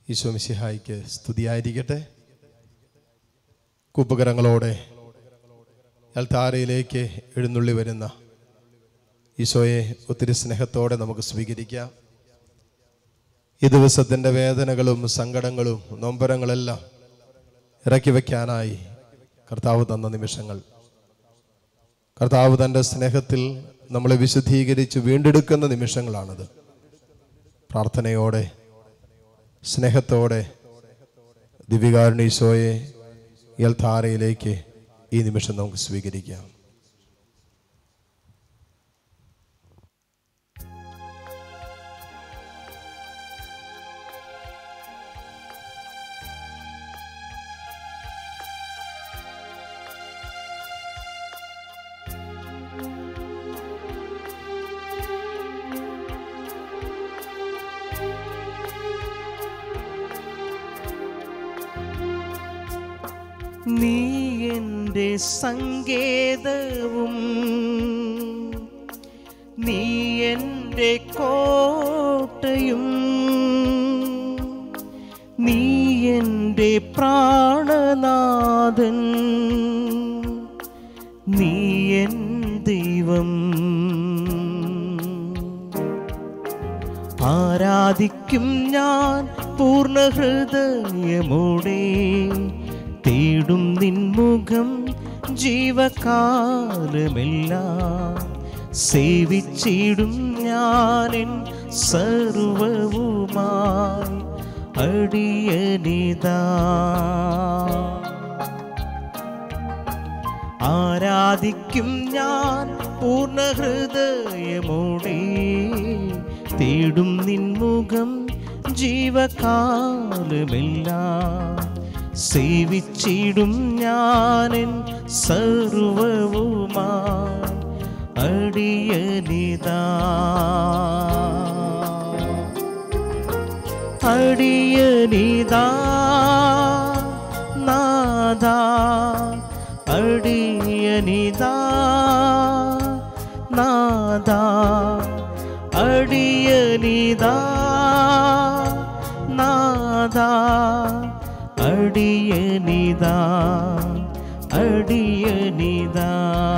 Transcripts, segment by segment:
ഈശോ മിശിഹായിക്ക് സ്തുതിയായിരിക്കട്ടെ കൂപ്പകരങ്ങളോടെ അൽത്താരയിലേക്ക് എഴുന്നള്ളി വരുന്ന ഈശോയെ ഒത്തിരി സ്നേഹത്തോടെ നമുക്ക് സ്വീകരിക്കാം ഈ ദിവസത്തിൻ്റെ വേദനകളും സങ്കടങ്ങളും നൊമ്പരങ്ങളെല്ലാം ഇറക്കി വയ്ക്കാനായി കർത്താവ് തന്ന നിമിഷങ്ങൾ കർത്താവ് തൻ്റെ സ്നേഹത്തിൽ നമ്മളെ വിശുദ്ധീകരിച്ച് വീണ്ടെടുക്കുന്ന നിമിഷങ്ങളാണത് പ്രാർത്ഥനയോടെ സ്നേഹത്തോടെ ദിവികാരുണീശോയെ യൽധാരയിലേക്ക് ഈ നിമിഷം നമുക്ക് സ്വീകരിക്കാം നീ എൻ്റെ സങ്കേതവും നീ എൻ്റെ കോട്ടയും നീ എൻ്റെ പ്രാണനാഥൻ നീ എൻ ദൈവം ആരാധിക്കും ഞാൻ പൂർണ്ണ ഹൃദയമോടെ തേടും നിൻമുഖം ജീവകാലമെല്ലാം സേവിച്ചിടും ഞാനിൻ സർവവുമായി അടിയനിതാ ആരാധിക്കും ഞാൻ പൂർണ്ണ ഹൃദയമോടെ തേടും നിൻമുഖം ജീവകാലമെല്ലാം സേവിച്ചിടും ഞാനൻ സർവവുമായി അടിയനിതാ അടിയനിതാ നാദാ അടിയനിതാ നാദാ അടിയനിതാ നാദാ അടിയനിതാ അടിയനിതാ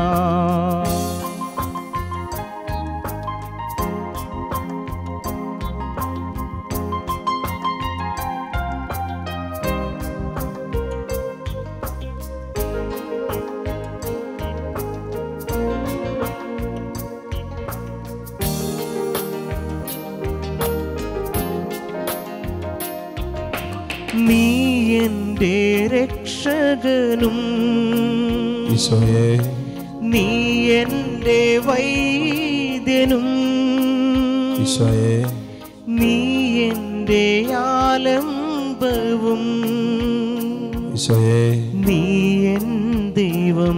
നീ എൻ്റെ രക്ഷകനും ഈശോയെ നീ എൻ്റെ വൈദ്യനും ഈശോയെ നീ എൻ്റെ ആലംബവും ഈശോയെ നീ എൻ ദൈവം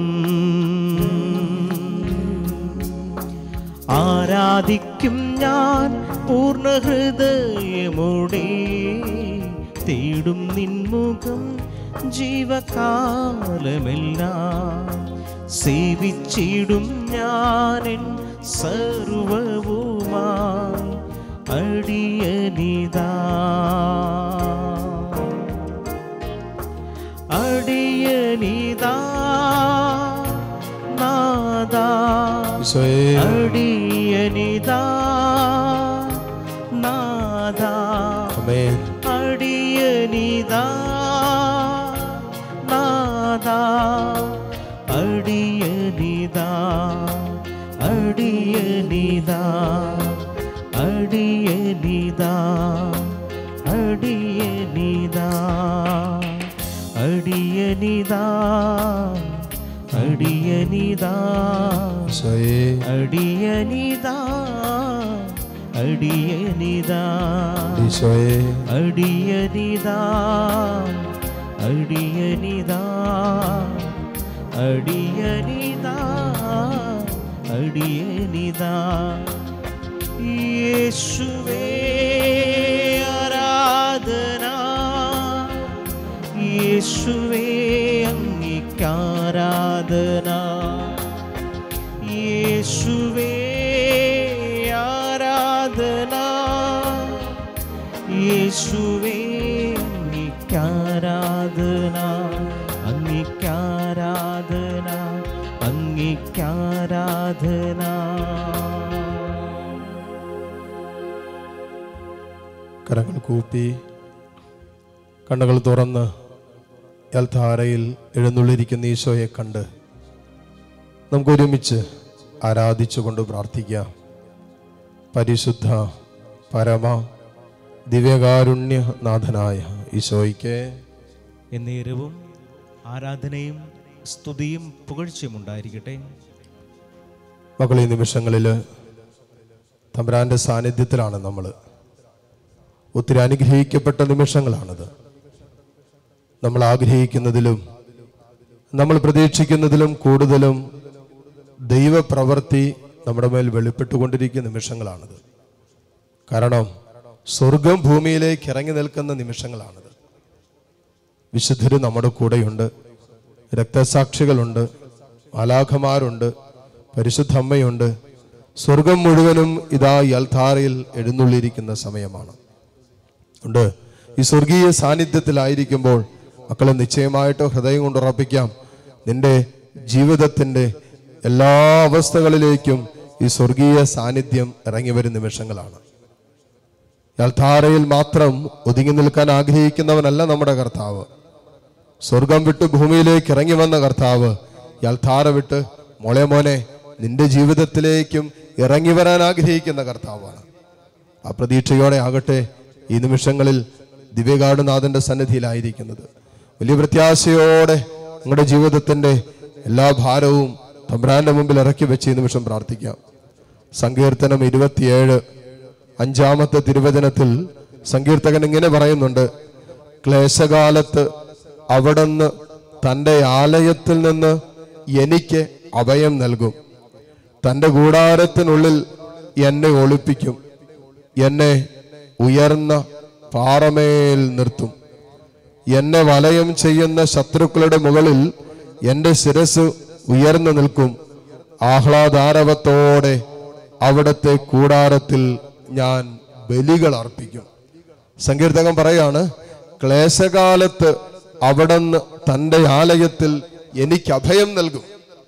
ആരാധിക്കും ഞാൻ പൂർണ്ണ ഹൃദയമോടെ തേടും നിൻമുഖം ജീവകാലമെല്ലാം സേവിച്ചിടും ഞാനെൻ സർവവുമായി അടിയനിതാ അടിയനിതാ നാദാ ഈശോയെ അടിയനിതാ നാദാ അമേൻ അടിയനിതാ നാദാ അടിയനിതാ അടിയനിതാ അടിയനിതാ അടിയനിതാ അടിയനിതാ അടിയനിതാ ഈശോയെ അടിയനിതാ അടിയനിതാ ഈശോയെ അടിയനിതാ അടിയനിതാ അടിയനിതാ അടിയനിതാ യേശുവേ ആരാധന യേശുവേ അംഗീകാരാധന യേശുവേ ആരാധന യേശുവേ അങ്ങിക്കാരാധന അങ്ങിക്കാരാധന അങ്ങിക്കാരാധന കരങ്ങൾ കൂപ്പി കണ്ണുകൾ തുറന്ന് യൽധാരയിൽ എഴുന്നള്ളിരിക്കുന്ന ഈശോയെ കണ്ട് നമുക്ക് ഒരുമിച്ച് ആരാധിച്ചുകൊണ്ട് പ്രാർത്ഥിക്കാം പരിശുദ്ധ പരമ ദിവ്യകാരുണ്യനാഥനായ ഈശോയ്ക്ക് എന്നേരവും ആരാധനയും സ്തുതിയും പുകഴ്ചയും ഉണ്ടായിരിക്കട്ടെ മക്കൾ ഈ നിമിഷങ്ങളിൽ തമ്പുരാൻ്റെ സാന്നിധ്യത്തിലാണ് നമ്മൾ ഒത്തിരി അനുഗ്രഹിക്കപ്പെട്ട നിമിഷങ്ങളാണത് നമ്മൾ ആഗ്രഹിക്കുന്നതിലും നമ്മൾ പ്രതീക്ഷിക്കുന്നതിലും കൂടുതലും ദൈവപ്രവൃത്തി നമ്മുടെ മേൽ വെളിപ്പെട്ടുകൊണ്ടിരിക്കുന്ന നിമിഷങ്ങളാണത് കാരണം സ്വർഗം ഭൂമിയിലേക്ക് ഇറങ്ങി നിൽക്കുന്ന നിമിഷങ്ങളാണത് വിശുദ്ധര് നമ്മുടെ കൂടെയുണ്ട് രക്തസാക്ഷികളുണ്ട് മാലാഖമാരുണ്ട് പരിശുദ്ധ അമ്മയുണ്ട് സ്വർഗം മുഴുവനും ഇതാ ഈ അൽത്താരയിൽ എഴുന്നള്ളിയിരിക്കുന്ന സമയമാണ് ഉണ്ട് ഈ സ്വർഗീയ സാന്നിധ്യത്തിലായിരിക്കുമ്പോൾ മക്കളെ നിശ്ചയമായിട്ട് ഹൃദയം കൊണ്ട് ഉറപ്പിക്കാം നിന്റെ ജീവിതത്തിൻ്റെ എല്ലാ അവസ്ഥകളിലേക്കും ഈ സ്വർഗീയ സാന്നിധ്യം ഇറങ്ങി വരുന്ന നിമിഷങ്ങളാണ് അൽത്താരയിൽ മാത്രം ഒതുങ്ങി നിൽക്കാൻ ആഗ്രഹിക്കുന്നവനല്ല നമ്മുടെ കർത്താവ് സ്വർഗം വിട്ട് ഭൂമിയിലേക്ക് ഇറങ്ങി വന്ന കർത്താവ് യൽധാര വിട്ട് മോളെ മോനെ നിന്റെ ജീവിതത്തിലേക്കും ഇറങ്ങി വരാൻ ആഗ്രഹിക്കുന്ന കർത്താവാണ് ആ പ്രതീക്ഷയോടെ ആകട്ടെ ഈ നിമിഷങ്ങളിൽ ദിവ്യകാടുനാഥന്റെ സന്നിധിയിലായിരിക്കുന്നത് വലിയ പ്രത്യാശയോടെ നിങ്ങളുടെ ജീവിതത്തിന്റെ എല്ലാ ഭാരവും തമ്പ്രാന്റെ മുമ്പിൽ ഇറക്കി വെച്ച് ഈ നിമിഷം പ്രാർത്ഥിക്കാം സങ്കീർത്തനം ഇരുപത്തിയേഴ് അഞ്ചാമത്തെ തിരുവചനത്തിൽ സങ്കീർത്തകൻ ഇങ്ങനെ പറയുന്നുണ്ട് ക്ലേശകാലത്ത് അവിടുന്ന് തൻ്റെ ആലയത്തിൽ നിന്ന് എനിക്ക് അഭയം നൽകും തൻ്റെ കൂടാരത്തിനുള്ളിൽ എന്നെ ഒളിപ്പിക്കും എന്നെ ഉയർന്ന പാറമേൽ നിർത്തും എന്നെ വലയം ചെയ്യുന്ന ശത്രുക്കളുടെ മുകളിൽ എൻ്റെ ശിരസ് ഉയർന്നു നിൽക്കും ആഹ്ലാദാരവത്തോടെ അവിടുത്തെ കൂടാരത്തിൽ ഞാൻ ബലികൾ അർപ്പിക്കും സങ്കീർത്തകൻ പറയാണ് ക്ലേശകാലത്ത് അവിടുന്ന് തൻ്റെ ആലയത്തിൽ എനിക്ക് അഭയം നൽകും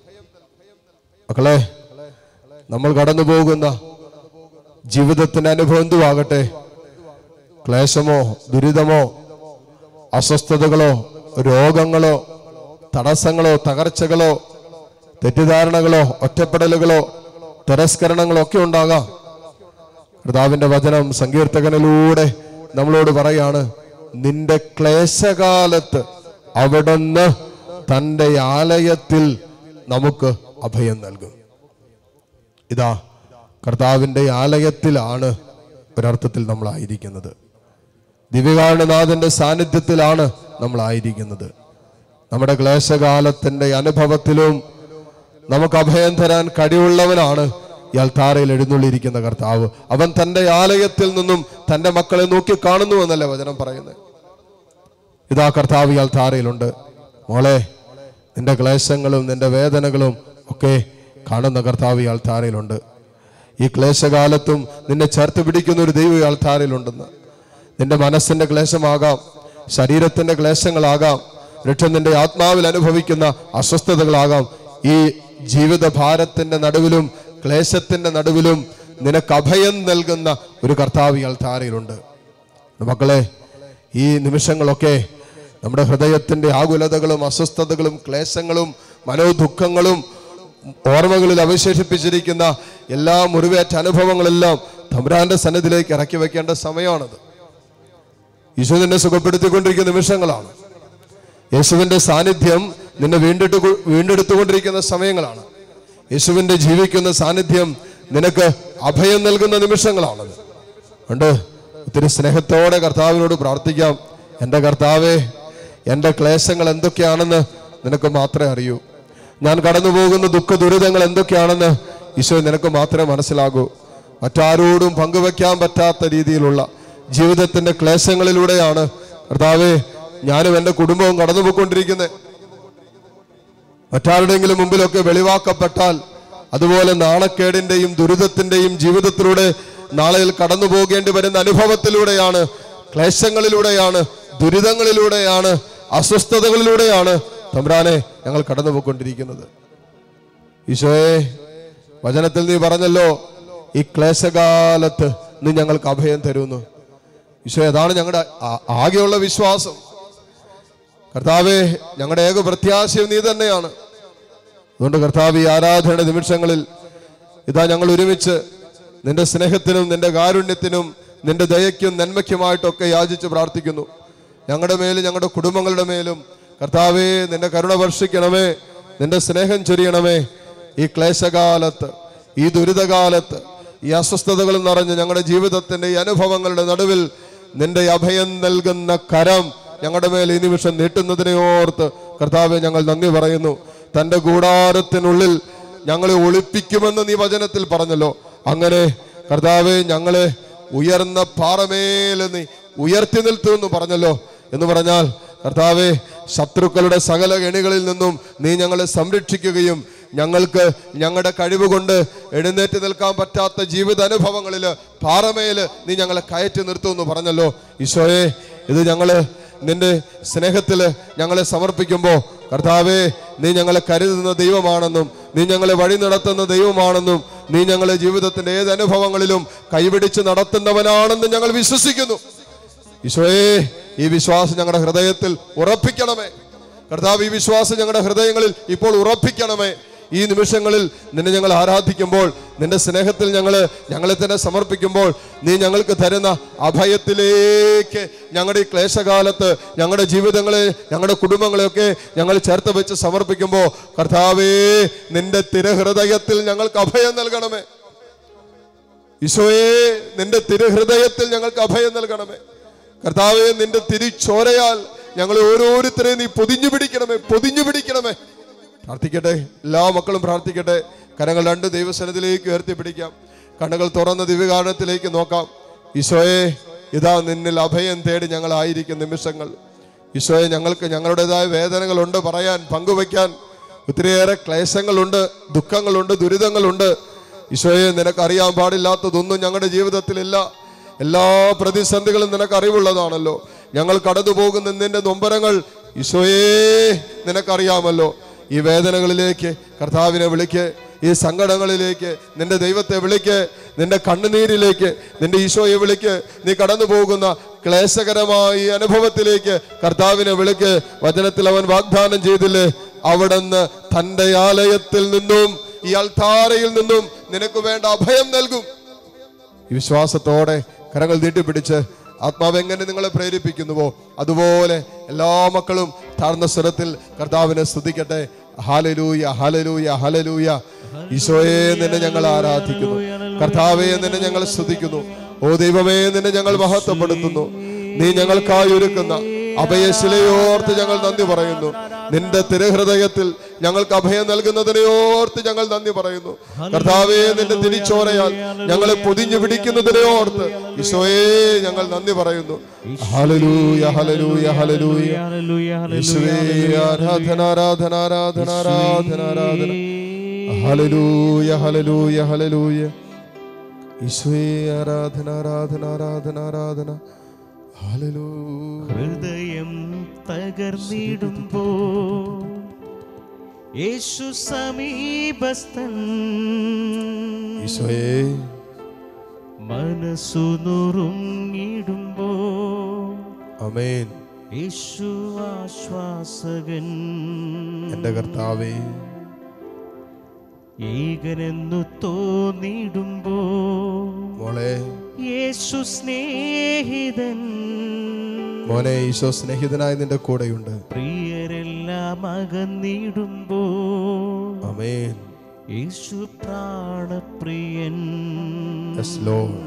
മക്കളെ നമ്മൾ കടന്നു പോകുന്ന ജീവിതത്തിന്റെ അനുഭവം എന്തുവാകട്ടെ ക്ലേശമോ ദുരിതമോ അസ്വസ്ഥതകളോ രോഗങ്ങളോ തടസ്സങ്ങളോ തകർച്ചകളോ തെറ്റിദ്ധാരണകളോ ഒറ്റപ്പെടലുകളോ തിരസ്കരണങ്ങളോ ഒക്കെ ഉണ്ടാകാം കർത്താവിന്റെ വചനം സങ്കീർത്തകനിലൂടെ നമ്മളോട് പറയാണ് നിന്റെ ക്ലേശകാലത്ത് അവിടുന്ന് തൻ്റെ ആലയത്തിൽ നമുക്ക് അഭയം നൽകും ഇതാ കർത്താവിൻ്റെ ആലയത്തിലാണ് ഒരർത്ഥത്തിൽ നമ്മളായിരിക്കുന്നത് ദിവ്യകാരണനാഥന്റെ സാന്നിധ്യത്തിലാണ് നമ്മളായിരിക്കുന്നത് നമ്മുടെ ക്ലേശകാലത്തിന്റെ അനുഭവത്തിലും നമുക്ക് അഭയം തരാൻ കഴിവുള്ളവനാണ് ഈ അൽത്താരയിൽ എഴുന്നള്ളിയിരിക്കുന്ന കർത്താവ് അവൻ തന്റെ ആലയത്തിൽ നിന്നും തന്റെ മക്കളെ നോക്കി കാണുന്നു എന്നല്ലേ വചനം പറയുന്നത് ഇതാ കർത്താവ് ഈ അൽത്താരയിലുണ്ട് മോളെ നിന്റെ ക്ലേശങ്ങളും നിന്റെ വേദനകളും ഒക്കെ കാണുന്ന കർത്താവ് ഈ അൽത്താരയിലുണ്ട് ഈ ക്ലേശകാലത്തും നിന്നെ ചേർത്ത് പിടിക്കുന്ന ഒരു ദൈവം ഈ അൽത്താരയിലുണ്ടെന്ന് നിന്റെ മനസ്സിന്റെ ക്ലേശമാകാം ശരീരത്തിന്റെ ക്ലേശങ്ങളാകാം രക്ഷം നിന്റെ ആത്മാവിൽ അനുഭവിക്കുന്ന അസ്വസ്ഥതകളാകാം ഈ ജീവിത ഭാരത്തിന്റെ നടുവിലും ക്ലേശത്തിന്റെ നടുവിലും നിനക്ക് അഭയം നൽകുന്ന ഒരു കർത്താവ് ഈ അൽത്താരയിലുണ്ട് മക്കളെ ഈ നിമിഷങ്ങളൊക്കെ നമ്മുടെ ഹൃദയത്തിന്റെ ആകുലതകളും അസ്വസ്ഥതകളും ക്ലേശങ്ങളും മനോദുഃഖങ്ങളും ഓർമ്മകളിൽ അവശേഷിപ്പിച്ചിരിക്കുന്ന എല്ലാ മുറിവേറ്റ അനുഭവങ്ങളെല്ലാം തമ്പുരാന്റെ സന്നിധിയിലേക്ക് ഇറക്കി വെക്കേണ്ട സമയമാണത് യേശു നിന്നെ സുഖപ്പെടുത്തിക്കൊണ്ടിരിക്കുന്ന നിമിഷങ്ങളാണ് യേശുവിന്റെ സാന്നിധ്യം നിന്നെ വീണ്ടെടുത്തു വീണ്ടെടുത്തുകൊണ്ടിരിക്കുന്ന സമയങ്ങളാണ് യേശുവിന്റെ ജീവിക്കുന്ന സാന്നിധ്യം നിനക്ക് അഭയം നൽകുന്ന നിമിഷങ്ങളാണത് ഉണ്ട് ഒത്തിരി സ്നേഹത്തോടെ കർത്താവിനോട് പ്രാർത്ഥിക്കാം എൻ്റെ കർത്താവേ എൻ്റെ ക്ലേശങ്ങൾ എന്തൊക്കെയാണെന്ന് നിനക്ക് മാത്രമേ അറിയൂ ഞാൻ കടന്നു പോകുന്ന ദുഃഖ ദുരിതങ്ങൾ എന്തൊക്കെയാണെന്ന് ഈശോ നിനക്ക് മാത്രമേ മനസ്സിലാകൂ മറ്റാരോടും പങ്കുവെക്കാൻ പറ്റാത്ത രീതിയിലുള്ള ജീവിതത്തിന്റെ ക്ലേശങ്ങളിലൂടെയാണ് കർത്താവേ ഞാനും എൻ്റെ കുടുംബവും കടന്നുപോയിക്കൊണ്ടിരിക്കുന്നത് മറ്റാരുടെയെങ്കിലും മുമ്പിലൊക്കെ വെളിവാക്കപ്പെട്ടാൽ അതുപോലെ നാണക്കേടിന്റെയും ദുരിതത്തിന്റെയും ജീവിതത്തിലൂടെ നാളെയിൽ കടന്നു പോകേണ്ടി വരുന്ന അനുഭവത്തിലൂടെയാണ് ക്ലേശങ്ങളിലൂടെയാണ് ദുരിതങ്ങളിലൂടെയാണ് അസ്വസ്ഥതകളിലൂടെയാണ് തമ്പുരാനെ ഞങ്ങൾ കടന്നുപോയിക്കൊണ്ടിരിക്കുന്നത് ഈശോയെ വചനത്തിൽ നീ പറഞ്ഞല്ലോ ഈ ക്ലേശകാലത്ത് നീ ഞങ്ങൾക്ക് അഭയം തരുന്നു ഈശോ അതാണ് ഞങ്ങളുടെ ആ- ആകെയുള്ള വിശ്വാസം കർത്താവെ ഞങ്ങളുടെ ഏക പ്രത്യാശയും നീ തന്നെയാണ് അതുകൊണ്ട് കർത്താവ് ഈ ആരാധനയുടെ നിമിഷങ്ങളിൽ ഇതാ ഞങ്ങൾ ഒരുമിച്ച് നിന്റെ സ്നേഹത്തിനും നിന്റെ കാരുണ്യത്തിനും നിന്റെ ദയയ്ക്കും നന്മയ്ക്കുമായിട്ടൊക്കെ യാചിച്ച് പ്രാർത്ഥിക്കുന്നു ഞങ്ങളുടെ മേലും ഞങ്ങളുടെ കുടുംബങ്ങളുടെ മേലും കർത്താവെ നിന്റെ കരുണ വർഷിക്കണമേ നിന്റെ സ്നേഹം ചൊരിയണമേ ഈ ക്ലേശകാലത്ത് ഈ ദുരിതകാലത്ത് ഈ അസ്വസ്ഥതകൾ നിറഞ്ഞ് ഞങ്ങളുടെ ജീവിതത്തിന്റെ ഈ അനുഭവങ്ങളുടെ നടുവിൽ നിന്റെ അഭയം നൽകുന്ന കരം ഞങ്ങളുടെ മേൽ ഈ നിമിഷം നീട്ടുന്നതിനെ ഓർത്ത് കർത്താവെ ഞങ്ങൾ നന്ദി പറയുന്നു തന്റെ കൂടാരത്തിനുള്ളിൽ ഞങ്ങളെ ഒളിപ്പിക്കുമെന്ന് നീ വചനത്തിൽ പറഞ്ഞല്ലോ അങ്ങനെ കർത്താവെ ഞങ്ങളെ ഉയർന്ന പാറമേൽ നീ ഉയർത്തി നിർത്തുമെന്ന് പറഞ്ഞല്ലോ എന്ന് പറഞ്ഞാൽ കർത്താവെ ശത്രുക്കളുടെ സകല കെണികളിൽ നിന്നും നീ ഞങ്ങളെ സംരക്ഷിക്കുകയും ഞങ്ങൾക്ക് ഞങ്ങളുടെ കഴിവ് കൊണ്ട് എഴുന്നേറ്റ് നിൽക്കാൻ പറ്റാത്ത ജീവിത അനുഭവങ്ങളിൽ പാറമേൽ നീ ഞങ്ങളെ കയറ്റി നിർത്തുമെന്ന് പറഞ്ഞല്ലോ ഈശോയെ ഇത് ഞങ്ങള് നിന്റെ സ്നേഹത്തിൽ ഞങ്ങളെ സമർപ്പിക്കുമ്പോൾ കർത്താവെ നീ ഞങ്ങളെ കരുതുന്ന ദൈവമാണെന്നും നീ ഞങ്ങളെ വഴി നടത്തുന്ന ദൈവമാണെന്നും നീ ഞങ്ങളെ ജീവിതത്തിന്റെ ഏത് അനുഭവങ്ങളിലും കൈപിടിച്ച് നടത്തുന്നവനാണെന്നും ഞങ്ങൾ വിശ്വസിക്കുന്നു ഈശോയെ ഈ വിശ്വാസം ഞങ്ങളുടെ ഹൃദയത്തിൽ ഉറപ്പിക്കണമേ കർത്താവ് ഈ വിശ്വാസം ഞങ്ങളുടെ ഹൃദയങ്ങളിൽ ഇപ്പോൾ ഉറപ്പിക്കണമേ ഈ നിമിഷങ്ങളിൽ നിന്നെ ഞങ്ങൾ ആരാധിക്കുമ്പോൾ നിന്റെ സ്നേഹത്തിൽ ഞങ്ങൾ ഞങ്ങളെ തന്നെ സമർപ്പിക്കുമ്പോൾ നീ ഞങ്ങൾക്ക് തരുന്ന അഭയത്തിലേക്ക് ഞങ്ങളുടെ ഈ ക്ലേശകാലത്ത് ഞങ്ങളുടെ ജീവിതങ്ങളെ ഞങ്ങളുടെ കുടുംബങ്ങളെയൊക്കെ ഞങ്ങൾ ചേർത്ത് വെച്ച് സമർപ്പിക്കുമ്പോൾ കർത്താവേ നിന്റെ തിരഹൃദയത്തിൽ ഞങ്ങൾക്ക് അഭയം നൽകണമേ ഈശോയെ നിന്റെ തിരുഹൃദയത്തിൽ ഞങ്ങൾക്ക് അഭയം നൽകണമേ കർത്താവെ നിന്റെ തിരിച്ചോരയാൽ ഞങ്ങളെ ഓരോരുത്തരെയും നീ പൊതിഞ്ഞു പിടിക്കണമേ പൊതിഞ്ഞു പിടിക്കണമേ പ്രാർത്ഥിക്കട്ടെ എല്ലാ മക്കളും പ്രാർത്ഥിക്കട്ടെ കരങ്ങൾ രണ്ട് ദൈവസനത്തിലേക്ക് ഉയർത്തി പിടിക്കാം കണ്ണുകൾ തുറന്ന ദിവ്യകാരണത്തിലേക്ക് നോക്കാം ഈശോയെ ഇതാ നിന്നിൽ അഭയം തേടി ഞങ്ങളായിരിക്കും നിമിഷങ്ങൾ ഈശോയെ ഞങ്ങൾക്ക് ഞങ്ങളുടേതായ വേദനകളുണ്ട് പറയാൻ പങ്കുവയ്ക്കാൻ ഒത്തിരിയേറെ ക്ലേശങ്ങളുണ്ട് ദുഃഖങ്ങളുണ്ട് ദുരിതങ്ങളുണ്ട് ഈശോയെ നിനക്ക് അറിയാൻ പാടില്ലാത്തതൊന്നും ഞങ്ങളുടെ ജീവിതത്തിലില്ല എല്ലാ പ്രതിസന്ധികളും നിനക്ക് അറിവുള്ളതാണല്ലോ ഞങ്ങൾ കടന്നു പോകുന്ന നിന്റെ നൊമ്പരങ്ങൾ ഈശോയെ നിനക്കറിയാമല്ലോ ഈ വേദനകളിലേക്ക് കർത്താവിനെ വിളിക്ക് ഈ സങ്കടങ്ങളിലേക്ക് നിന്റെ ദൈവത്തെ വിളിക്ക് നിന്റെ കണ്ണുനീരിലേക്ക് നിന്റെ ഈശോയെ വിളിക്ക് നീ കടന്നു പോകുന്ന ക്ലേശകരമായ ഈ അനുഭവത്തിലേക്ക് കർത്താവിനെ വിളിക്ക് വചനത്തിൽ അവൻ വാഗ്ദാനം ചെയ്തില്ലേ അവിടുന്ന് തന്റെ ആലയത്തിൽ നിന്നും ഈ അൾത്താരയിൽ നിന്നും നിനക്ക് വേണ്ട അഭയം നൽകും ഈ വിശ്വാസത്തോടെ കരങ്ങൾ നീട്ടിപ്പിടിച്ച് ആത്മാവ് എങ്ങനെ നിങ്ങളെ പ്രേരിപ്പിക്കുന്നുവോ അതുപോലെ എല്ലാ മക്കളും താഴ്ന്ന സ്വരത്തിൽ കർത്താവിനെ സ്തുതിക്കട്ടെ ഹാലലൂയ ഹാലലൂയ ഹാലലൂയ ഈശോയെ നിന്നെ ഞങ്ങൾ ആരാധിക്കുന്നു കർത്താവെ നിന്നെ ഞങ്ങൾ സ്തുതിക്കുന്നു ഓ ദൈവമേ നിന്നെ ഞങ്ങൾ മഹത്വപ്പെടുത്തുന്നു നീ ഞങ്ങൾക്കായി ഒരുക്കുന്ന അഭയശിലയോർത്ത് ഞങ്ങൾ നന്ദി പറയുന്നു നിന്റെ തിരുഹൃദയത്തിൽ ഞങ്ങൾക്ക് അഭയം നൽകുന്നതിനെ ഓർത്ത് ഞങ്ങൾ നന്ദി പറയുന്നു കർത്താവേ നിന്റെ തിരിച്ചോരയാൽ ഞങ്ങളെ പൊതിഞ്ഞു പിടിക്കുന്നതിനെ ഓർത്ത് ഈശോയെ ഞങ്ങൾ നന്ദി പറയുന്നു ഹലലൂയ ഹലലൂയ ഹലലൂയ യേശുവേ ആരാധന ആരാധന ആരാധന ആരാധന ആരാധന ഹലലൂയ ഹലലൂയ ഹലലൂയ ഈശോയെ ആരാധന ആരാധന ആരാധന ആരാധന ഹലലൂയ ഹൃദയം തകർന്നിടുമ്പോ യേശു സമീപസ്ഥൻ ഈശോയെ മനസ്സു നുറുങ്ങിടുമ്പോ അമേൻ യേശു ആശ്വാസകൻ എൻ്റെ കർത്താവേ ഏകനെന്നു തോന്നിടുമ്പോ മോളെ യേശു സ്നേഹിതൻ മോനെ ഈശോ സ്നേഹിതനായി നിന്റെ കൂടെയുണ്ട് പ്രിയരെല്ലാം അകന്നിടുമ്പോ അമേൻ യേശു പ്രാണപ്രിയൻ യെസ് ലോർഡ്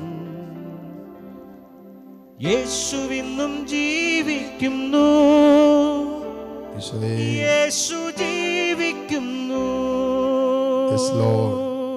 യേശുവിന്നും ജീവിക്കുന്നു ഈശോയെ യേശു ജീവിക്കുന്നു Yes, Lord.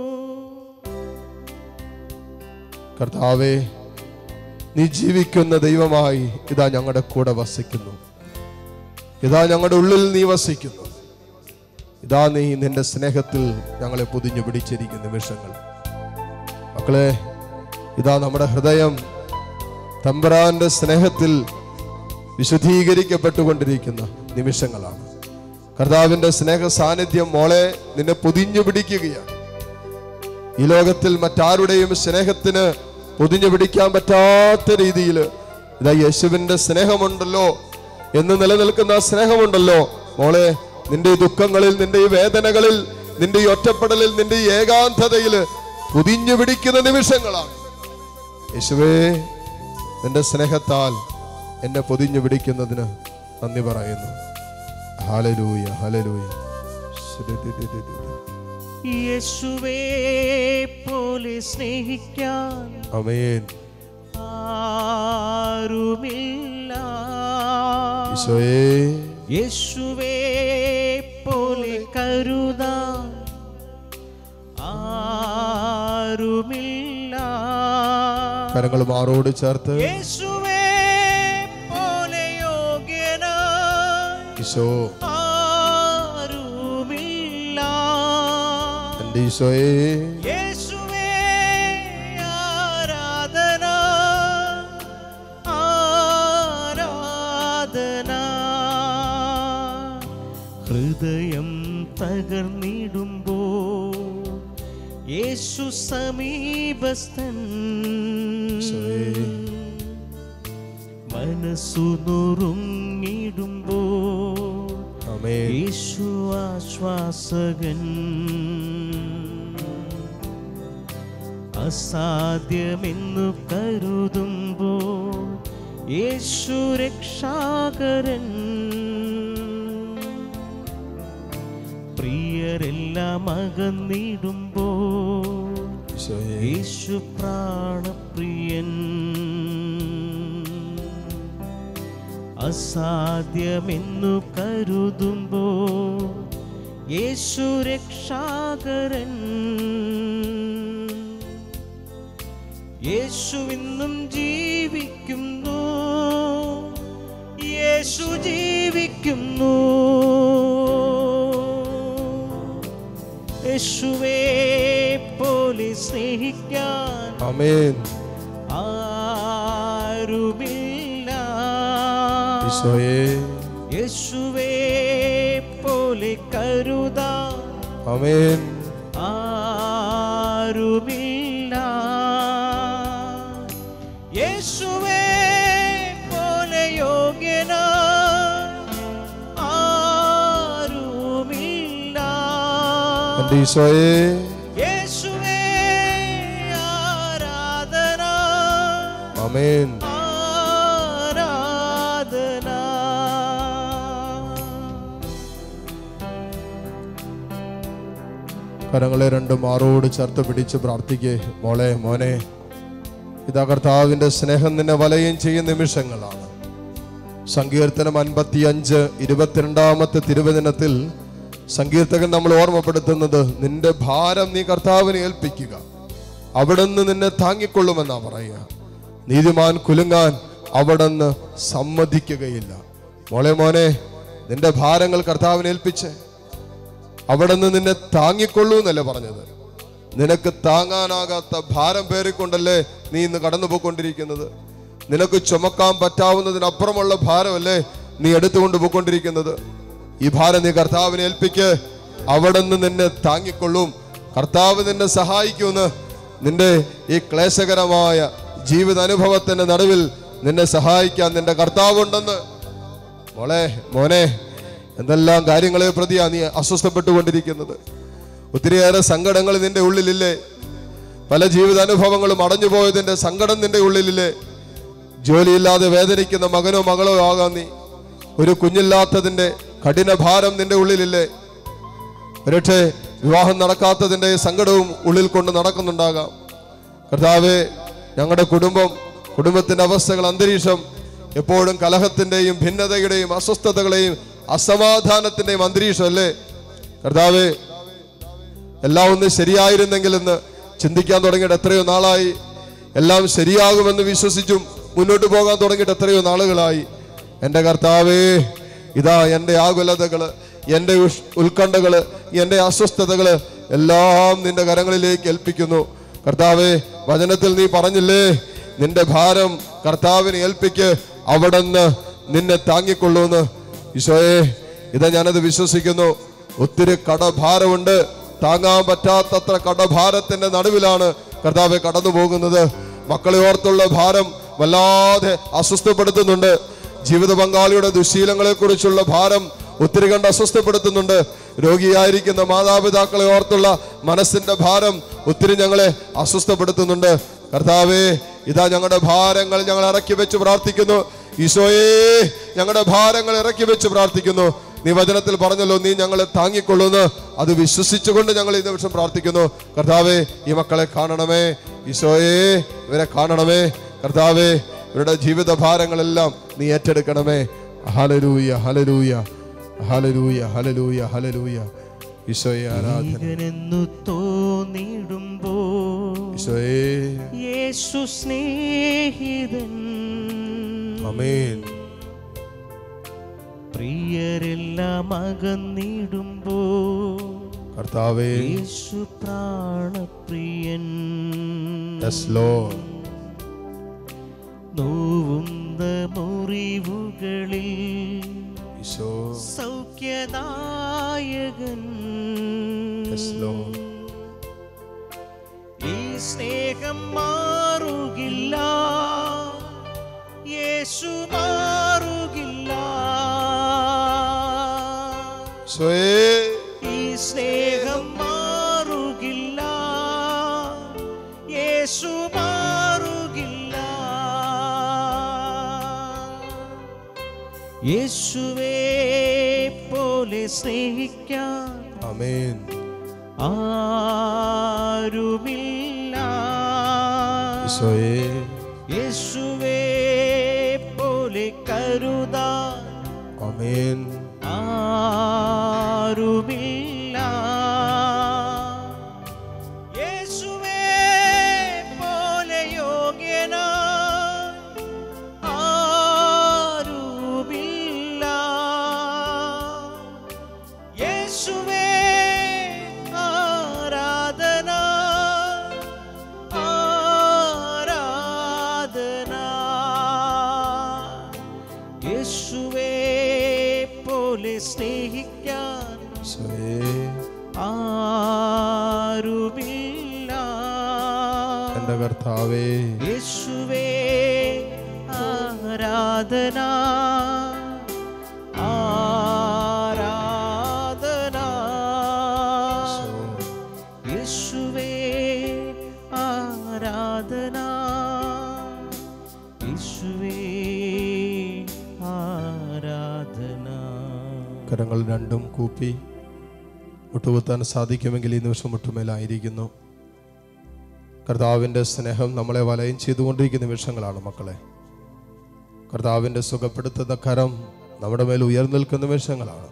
കർത്താവേ നീ ജീവിക്കുന്ന ദൈവമായി ഇതാ ഞങ്ങളുടെ കൂടെ വസിക്കുന്നു ഇതാ ഞങ്ങളുടെ ഉള്ളിൽ നീ വസിക്കുന്നു ഇതാ നീ നിന്റെ സ്നേഹത്തിൽ ഞങ്ങളെ പൊതിഞ്ഞു പിടിച്ചിരിക്കുന്ന നിമിഷങ്ങൾ മക്കളെ ഇതാ നമ്മുടെ ഹൃദയം തമ്പുരാന്റെ സ്നേഹത്തിൽ വിശുദ്ധീകരിക്കപ്പെട്ടുകൊണ്ടിരിക്കുന്ന നിമിഷങ്ങളാണ് കർത്താവിന്റെ സ്നേഹ സാന്നിധ്യം മോളെ നിന്നെ പൊതിഞ്ഞു പിടിക്കുകയാണ് ഈ ലോകത്തിൽ മറ്റാരുടെയും സ്നേഹത്തിന് പൊതിഞ്ഞു പിടിക്കാൻ പറ്റാത്ത രീതിയിൽ ഇതാ യേശുവിന്റെ സ്നേഹമുണ്ടല്ലോ എന്ന് നിലനിൽക്കുന്ന ആ സ്നേഹമുണ്ടല്ലോ മോളെ നിന്റെ ഈ ദുഃഖങ്ങളിൽ നിന്റെ ഈ വേദനകളിൽ നിന്റെ ഈ ഒറ്റപ്പെടലിൽ നിന്റെ ഈ ഏകാന്തതയിൽ പൊതിഞ്ഞു പിടിക്കുന്ന നിമിഷങ്ങളാണ് യേശുവേ നിന്റെ സ്നേഹത്താൽ എന്നെ പൊതിഞ്ഞു പിടിക്കുന്നതിന് നന്ദി പറയുന്നു ഹാലലൂയ ഹാലലൂയ യേശുവേ പോലെ സ്നേഹിക്കാൻ അമേൻ ആരുമില്ല ഈശോയേ യേശുവേ പോലെ കരുതാൻ ആരുമില്ല കരങ്ങൾ മാറോട് ചേർത്ത് യേശുവേ പോലെ യോഗ്യനായി ഈശോ ആരുമില്ല എൻ്റെ ഈശോയേ യേശുവേ ആരാധന ആരാധന ഹൃദയം തകർന്നിടുമ്പോ യേശു സമീപസ്ഥൻ ഈശോയേ. മനസ്സു നുറുങ്ങിടുമ്പോ അമേൻ യേശു ആശ്വാസകൻ അസാധ്യമെന്നു കരുതുമ്പോൾ യേശു രക്ഷാകരൻ പ്രിയരെല്ലാം അകന്നിടുമ്പോൾ ഈശോയേ യേശു പ്രാണപ്രിയൻ അസാധ്യമെന്നു കരുതുമ്പോ യേശു രക്ഷാകരൻ യേശു ഇന്നും ജീവിക്കുന്നു യേശു ജീവിക്കുന്നു യേശുവേ പോലെ സ്നേഹിക്കാൻ അമേൻ ആരുമില്ല ഈശോയേ യേശുവേ പോലെ കരുതാൻ അമേൻ ആരുമില്ല യേശുവേ പോലെ യോഗ്യന ആരുമില്ല എൻ്റെ ഈശോയേ യേശുവേ ആരാധന അമേൻ ആരാധന കരങ്ങളെ രണ്ട് മാറോട് ചേർത്ത് പിടിച്ച് പ്രാർത്ഥിക്കേ മോളെ മോനെ ഇതാ കർത്താവിന്റെ സ്നേഹം നിന്നെ വലയം ചെയ്യുന്ന നിമിഷങ്ങളാണ് സങ്കീർത്തനം അൻപത്തിയഞ്ച് ഇരുപത്തിരണ്ടാമത്തെ തിരുവചനത്തിൽ സങ്കീർത്തകൻ നമ്മൾ ഓർമ്മപ്പെടുത്തുന്നത് നിന്റെ ഭാരം നീ കർത്താവിനെ ഏൽപ്പിക്കുക അവിടുന്ന് നിന്നെ താങ്ങിക്കൊള്ളുമെന്നാ പറയുക നീതിമാൻ കുലുങ്ങാൻ അവിടുന്ന് സമ്മതിക്കുകയില്ല മോളെ മോനെ നിന്റെ ഭാരങ്ങൾ കർത്താവിനെ ഏൽപ്പിച്ചേ അവിടെ നിന്ന് നിന്നെ താങ്ങിക്കൊള്ളൂ എന്നല്ലേ പറഞ്ഞത് നിനക്ക് താങ്ങാനാകാത്ത ഭാരം പേറിക്കൊണ്ടല്ലേ നീ ഇന്ന് കടന്നു പോയിക്കൊണ്ടിരിക്കുന്നത് നിനക്ക് ചുമക്കാൻ പറ്റാവുന്നതിനപ്പുറമുള്ള ഭാരമല്ലേ നീ എടുത്തുകൊണ്ട് പോയിക്കൊണ്ടിരിക്കുന്നത് ഈ ഭാരം നീ കർത്താവിനെ ഏൽപ്പിക്ക് അവിടെ നിന്ന് നിന്നെ താങ്ങിക്കൊള്ളും കർത്താവ് നിന്നെ സഹായിക്കുമെന്ന് നിന്റെ ഈ ക്ലേശകരമായ ജീവിതാനുഭവത്തിന്റെ നടുവിൽ നിന്നെ സഹായിക്കാൻ നിന്റെ കർത്താവുണ്ടെന്ന് മോളെ മോനെ എന്തെല്ലാം കാര്യങ്ങളെ പ്രതിയാ നീ അസ്വസ്ഥപ്പെട്ടുകൊണ്ടിരിക്കുന്നത് ഒത്തിരിയേറെ സങ്കടങ്ങൾ നിന്റെ ഉള്ളിലില്ലേ പല ജീവിതാനുഭവങ്ങളും അടഞ്ഞുപോയതിന്റെ സങ്കടം നിന്റെ ഉള്ളിലില്ലേ ജോലിയില്ലാതെ വേദനിക്കുന്ന മകനോ മകളോ ആകാം നീ ഒരു കുഞ്ഞില്ലാത്തതിന്റെ കഠിനഭാരം നിന്റെ ഉള്ളിലില്ലേ ഒരുപക്ഷെ വിവാഹം നടക്കാത്തതിന്റെ സങ്കടവും ഉള്ളിൽ കൊണ്ട് നടക്കുന്നുണ്ടാകാം കർത്താവെ ഞങ്ങളുടെ കുടുംബം കുടുംബത്തിന്റെ അവസ്ഥകൾ അന്തരീക്ഷം എപ്പോഴും കലഹത്തിന്റെയും ഭിന്നതയുടെയും അസ്വസ്ഥതകളെയും അസമാധാനത്തിന്റെയും അന്തരീക്ഷം അല്ലേ കർത്താവെ എല്ലാം ഒന്ന് ശരിയായിരുന്നെങ്കിൽ എന്ന് ചിന്തിക്കാൻ തുടങ്ങിയിട്ട് എത്രയോ നാളായി എല്ലാം ശരിയാകുമെന്ന് വിശ്വസിച്ചും മുന്നോട്ട് പോകാൻ തുടങ്ങിയിട്ട് എത്രയോ നാളുകളായി എൻ്റെ കർത്താവേ ഇതാ എൻ്റെ ആകുലതകള് എൻ്റെ ഉഷ്- ഉത്കണ്ഠകള് എൻ്റെ അസ്വസ്ഥതകള് എല്ലാം നിന്റെ കരങ്ങളിലേക്ക് ഏൽപ്പിക്കുന്നു കർത്താവേ വചനത്തിൽ നീ പറഞ്ഞില്ലേ നിന്റെ ഭാരം കർത്താവിനെ ഏൽപ്പിക്ക് അവിടുന്ന് നിന്നെ താങ്ങിക്കൊള്ളുമെന്ന് ഈശോയെ ഇതാ ഞാനത് വിശ്വസിക്കുന്നു ഒത്തിരി കടഭാരമുണ്ട് താങ്ങാൻ പറ്റാത്തത്ര കടഭാരത്തിന്റെ നടുവിലാണ് കർത്താവെ കടന്നു പോകുന്നത് മക്കളെ ഓർത്തുള്ള ഭാരം വല്ലാതെ അസ്വസ്ഥപ്പെടുത്തുന്നുണ്ട് ജീവിത പങ്കാളിയുടെ ദുശീലങ്ങളെ കുറിച്ചുള്ള ഭാരം ഒത്തിരി കണ്ട് അസ്വസ്ഥപ്പെടുത്തുന്നുണ്ട് രോഗിയായിരിക്കുന്ന മാതാപിതാക്കളെ ഓർത്തുള്ള മനസ്സിന്റെ ഭാരം ഒത്തിരി ഞങ്ങളെ അസ്വസ്ഥപ്പെടുത്തുന്നുണ്ട് കർത്താവേ ഇതാ ഞങ്ങളുടെ ഭാരങ്ങൾ ഞങ്ങൾ ഇറക്കി വെച്ച് പ്രാർത്ഥിക്കുന്നു ഈശോയേ ഞങ്ങളുടെ ഭാരങ്ങൾ ഇറക്കി വെച്ച് പ്രാർത്ഥിക്കുന്നു നീ വചനത്തിൽ പറഞ്ഞല്ലോ നീ ഞങ്ങളെ താങ്ങിക്കൊള്ളുന്നു അത് വിശ്വസിച്ചുകൊണ്ട് ഞങ്ങൾ ഈ നിമിഷം പ്രാർത്ഥിക്കുന്നു കർത്താവേ ഈ മക്കളെ കാണണമേ ഈശോയേ ഇവരെ കാണണമേ കർത്താവേ ഇവരുടെ ജീവിത ഭാരങ്ങളെല്ലാം നീ ഏറ്റെടുക്കണമേ ഹലലൂയ ഹലലൂയ ഹലലൂയ ഹലലൂയ ഹലലൂയ ഈശോയെ ആരാധന ഭീകനെന്നു തോന്നിടുമ്പോ ഈശോയെ യേശു സ്നേഹിതൻ അമേൻ പ്രിയരെല്ലാം അകന്നിടുമ്പോ കർത്താവേ യേശു പ്രാണപ്രിയൻ യെസ് ലോർഡ് നോവുന്ന മുറിവുകളിൽ ഈശോ സൗഖ്യദായകൻ യെസ് ലോർഡ് ഈ സ്നേഹം മാറുകില്ല യേശു മാറുകില്ല ഈശോയെ ഈ സ്നേഹം മാറുകില്ല യേശു മാറുകില്ല യേശുവേ പോലെ സ്നേഹിക്കാൻ അമേൻ ആരുമില്ല ഈശോയെ യേശുവേ പോലെ കരുതാൻ അമേൻ ആരുമില്ല യേശുവേ പോലെ യോഗ്യന ആരുമില്ല യേശുവേ ആരാധന ആരാധന യേശുവേ പോലെ സ്നേഹിക്കാൻ ഈശോയെ ആരുമില്ല എൻ്റെ കർത്താവേ യേശുവേ ആരാധന ആരാധന ഈശോ. യേശുവേ ആരാധന യേശുവേ ആരാധന കരങ്ങൾ രണ്ടും കൂപ്പി മുട്ടുകുത്താൻ സാധിക്കുമെങ്കിൽ ഈ നിമിഷം മുട്ടുമേലായിരിക്കുന്നു കർത്താവിൻ്റെ സ്നേഹം നമ്മളെ വലയം ചെയ്തുകൊണ്ടിരിക്കുന്ന നിമിഷങ്ങളാണ് മക്കളെ കർത്താവിൻ്റെ സുഖപ്പെടുത്തുന്ന കരം നമ്മുടെ മേൽ ഉയർന്നിൽക്കുന്ന നിമിഷങ്ങളാണ്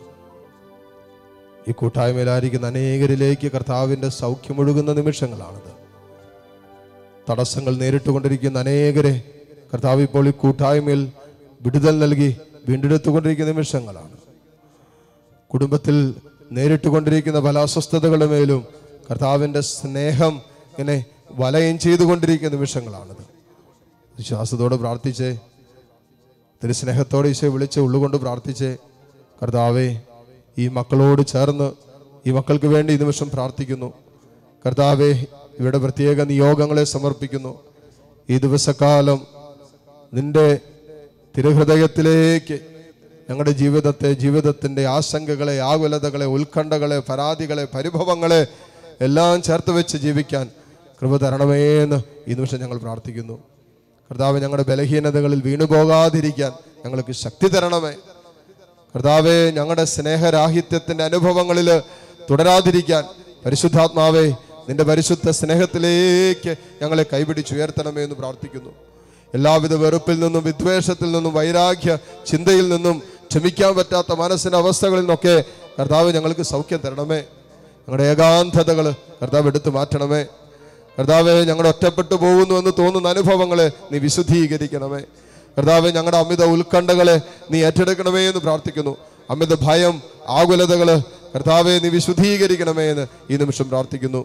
ഈ കൂട്ടായ്മയിലായിരിക്കുന്ന അനേകരിലേക്ക് കർത്താവിൻ്റെ സൗഖ്യമൊഴുകുന്ന നിമിഷങ്ങളാണിത് തടസ്സങ്ങൾ നേരിട്ടുകൊണ്ടിരിക്കുന്ന അനേകരെ കർത്താവ് ഇപ്പോൾ ഈ കൂട്ടായ്മയിൽ വിടുതൽ നൽകി വീണ്ടെടുത്തുകൊണ്ടിരിക്കുന്ന നിമിഷങ്ങളാണ് കുടുംബത്തിൽ നേരിട്ടുകൊണ്ടിരിക്കുന്ന പല അസ്വസ്ഥതകളുടെ മേലും കർത്താവിൻ്റെ സ്നേഹം ഇങ്ങനെ വലയം ചെയ്തുകൊണ്ടിരിക്കുന്ന നിമിഷങ്ങളാണിത് വിശ്വാസത്തോടെ പ്രാർത്ഥിച്ചേ തിരു സ്നേഹത്തോടെ ഈശോ വിളിച്ച് ഉള്ളുകൊണ്ട് പ്രാർത്ഥിച്ചേ കർത്താവേ ഈ മക്കളോട് ചേർന്ന് ഈ മക്കൾക്ക് വേണ്ടി ഈ നിമിഷം പ്രാർത്ഥിക്കുന്നു കർത്താവെ ഇവരുടെ പ്രത്യേക നിയോഗങ്ങളെ സമർപ്പിക്കുന്നു ഈ ദിവസക്കാലം നിന്റെ തിരുഹൃദയത്തിലേക്ക് ഞങ്ങളുടെ ജീവിതത്തെ ജീവിതത്തിൻ്റെ ആശങ്കകളെ ആകുലതകളെ ഉത്കണ്ഠകളെ പരാതികളെ പരിഭവങ്ങളെ എല്ലാം ചേർത്ത് വെച്ച് ജീവിക്കാൻ കൃപ തരണമേ എന്ന് ഈ നിമിഷം ഞങ്ങൾ പ്രാർത്ഥിക്കുന്നു കർത്താവ് ഞങ്ങളുടെ ബലഹീനതകളിൽ വീണുപോകാതിരിക്കാൻ ഞങ്ങൾക്ക് ശക്തി തരണമേ കർത്താവെ ഞങ്ങളുടെ സ്നേഹരാഹിത്യത്തിന്റെ അനുഭവങ്ങളിൽ തുടരാതിരിക്കാൻ പരിശുദ്ധാത്മാവേ നിന്റെ പരിശുദ്ധ സ്നേഹത്തിലേക്ക് ഞങ്ങളെ കൈപിടിച്ചുയർത്തണമേ എന്ന് പ്രാർത്ഥിക്കുന്നു എല്ലാവിധ വെറുപ്പിൽ നിന്നും വിദ്വേഷത്തിൽ നിന്നും വൈരാഗ്യ ചിന്തയിൽ നിന്നും ക്ഷമിക്കാൻ പറ്റാത്ത മനസ്സിന്റെ അവസ്ഥകളിൽ നിന്നൊക്കെ കർത്താവ് ഞങ്ങൾക്ക് സൗഖ്യം തരണമേ ഞങ്ങളുടെ ഏകാന്തതകൾ കർത്താവ് എടുത്തു മാറ്റണമേ കർത്താവെ ഞങ്ങളുടെ ഒറ്റപ്പെട്ടു പോകുന്നു എന്ന് തോന്നുന്ന അനുഭവങ്ങളെ നീ വിശുദ്ധീകരിക്കണമേ കർത്താവെ ഞങ്ങളുടെ അമിത ഉത്കണ്ഠകളെ നീ ഏറ്റെടുക്കണമേ എന്ന് പ്രാർത്ഥിക്കുന്നു അമിത ഭയം ആകുലതകള് കർത്താവെ നീ വിശുദ്ധീകരിക്കണമേ എന്ന് ഈ നിമിഷം പ്രാർത്ഥിക്കുന്നു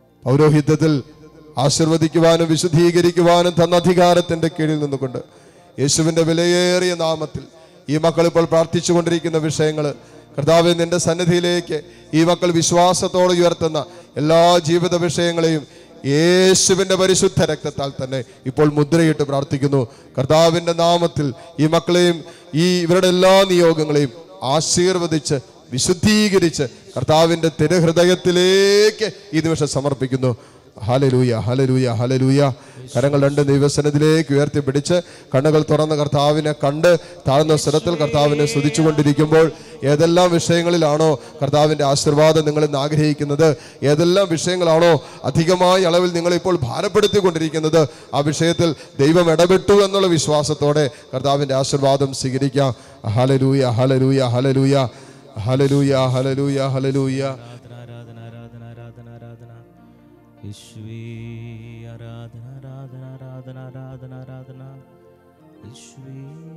പൗരോഹിത്യത്തിൽ ആശീർവദിക്കുവാനും വിശുദ്ധീകരിക്കുവാനും തന്ന അധികാരത്തിന്റെ കീഴിൽ നിന്നുകൊണ്ട് യേശുവിൻ്റെ വിലയേറിയ നാമത്തിൽ ഈ മക്കൾ ഇപ്പോൾ പ്രാർത്ഥിച്ചു കൊണ്ടിരിക്കുന്ന വിഷയങ്ങൾ കർത്താവ് നിന്റെ സന്നിധിയിലേക്ക് ഈ മക്കൾ വിശ്വാസത്തോടെ ഉയർത്തുന്ന എല്ലാ ജീവിത വിഷയങ്ങളെയും യേശുവിൻ്റെ പരിശുദ്ധ രക്തത്താൽ തന്നെ ഇപ്പോൾ മുദ്രയിട്ട് പ്രാർത്ഥിക്കുന്നു കർത്താവിൻ്റെ നാമത്തിൽ ഈ മക്കളെയും ഈ ഇവരുടെ എല്ലാ നിയോഗങ്ങളെയും ആശീർവദിച്ച് വിശുദ്ധീകരിച്ച് കർത്താവിൻ്റെ തിരുഹൃദയത്തിലേക്ക് ഈ നിമിഷം സമർപ്പിക്കുന്നു ഹലലൂയ ഹലലൂയ ഹലലൂയ കരങ്ങൾ രണ്ട് ദൈവസനത്തിലേക്ക് ഉയർത്തി പിടിച്ച് കണ്ണുകൾ തുറന്ന് കർത്താവിനെ കണ്ട് താഴ്ന്ന സ്ഥലത്തിൽ കർത്താവിനെ സ്തുതിച്ചുകൊണ്ടിരിക്കുമ്പോൾ ഏതെല്ലാം വിഷയങ്ങളിലാണോ കർത്താവിൻ്റെ ആശീർവാദം നിങ്ങൾ ഇന്ന് ആഗ്രഹിക്കുന്നത് ഏതെല്ലാം വിഷയങ്ങളാണോ അധികമായ അളവിൽ നിങ്ങളിപ്പോൾ ഭാരപ്പെടുത്തിക്കൊണ്ടിരിക്കുന്നത് ആ വിഷയത്തിൽ ദൈവം ഇടപെട്ടു എന്നുള്ള വിശ്വാസത്തോടെ കർത്താവിൻ്റെ ആശീർവാദം സ്വീകരിക്കാം ഹലലൂയ ഹലലൂയ ഹലലൂയ ഹലലൂയ ഹലലൂയ ഹലലൂയ ആരാധന ആരാധന ആരാധന ആരാധന യേശുവേ ആരാധന ആരാധന ആരാധന ആരാധന ആരാധന യേശുവേ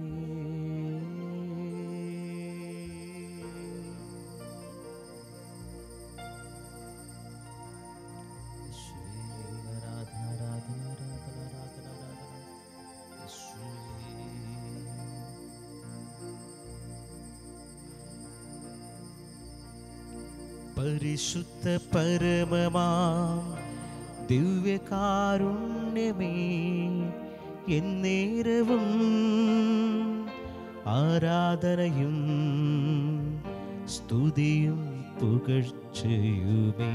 യേശുവേ ആരാധന ആരാധന ആരാധന ആരാധന ആരാധന യേശുവേ പരിശുദ്ധ പരമമാം ദിവ്യകാരുണ്യമേ എന്നേരവും ആരാധനയും സ്തുതിയും പുകഴ്ചയുമേ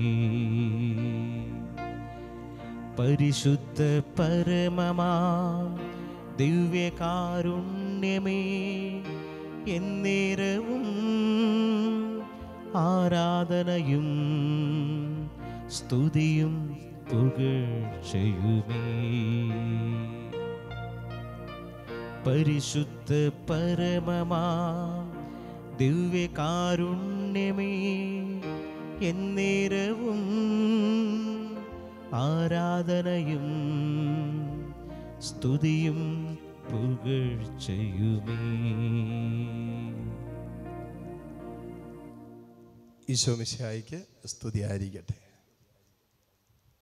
പരിശുദ്ധ പരമമാം ദിവ്യകാരുണ്യമേ എന്നേരവും ആരാധനയും സ്തുതിയും പുകഴ്ചയുമേ പരിശുദ്ധ പരമമാം ദിവ്യകാരുണ്യമേ എന്നേരവും ആരാധനയും സ്തുതിയും പുകഴ്ചയുമേ ഈശോ മിശിഹായിക്ക് സ്തുതിയായിരിക്കട്ടെ